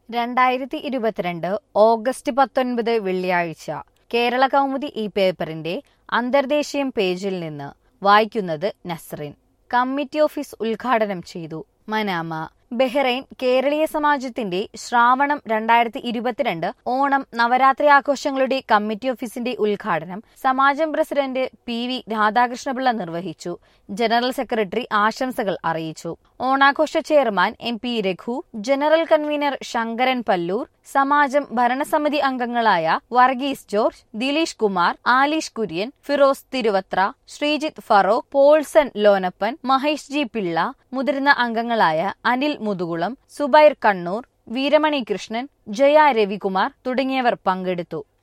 രണ്ടായിരത്തി ഇരുപത്തിരണ്ട് ഓഗസ്റ്റ് പത്തൊൻപത് വെള്ളിയാഴ്ച കേരള കൗമുദി ഈ പേപ്പറിന്റെ അന്തർദേശീയം പേജിൽ നിന്ന് വായിക്കുന്നത് നസ്റിൻ കമ്മിറ്റി ഓഫീസ് ഉദ്ഘാടനം ചെയ്തു മനാമ ബഹ്റൈൻ കേരളീയ സമാജത്തിന്റെ ശ്രാവണം രണ്ടായിരത്തി ഇരുപത്തിരണ്ട് ഓണം നവരാത്രി ആഘോഷങ്ങളുടെ കമ്മിറ്റി ഓഫീസിന്റെ ഉദ്ഘാടനം സമാജം പ്രസിഡന്റ് പി വി രാധാകൃഷ്ണപിള്ള നിർവഹിച്ചു ജനറൽ സെക്രട്ടറി ആശംസകൾ അറിയിച്ചു ഓണാഘോഷ chairman M P Raghu general convener Sankaran Palloor സമാജം ഭരണസമിതി അംഗങ്ങളായ വർഗീസ് ജോർജ് ദിലീഷ് കുമാർ ആലീഷ് കുര്യൻ ഫിറോസ് തിരുവത്ര ശ്രീജിത്ത് ഫറോക്ക് പോൾസൺ ലോനപ്പൻ മഹേഷ് ജി പിള്ള മുതിർന്ന അംഗങ്ങളായ അനിൽ മുതുകുളം സുബൈർ കണ്ണൂർ വീരമണി കൃഷ്ണൻ ജയ രവികുമാർ തുടങ്ങിയവർ പങ്കെടുത്തു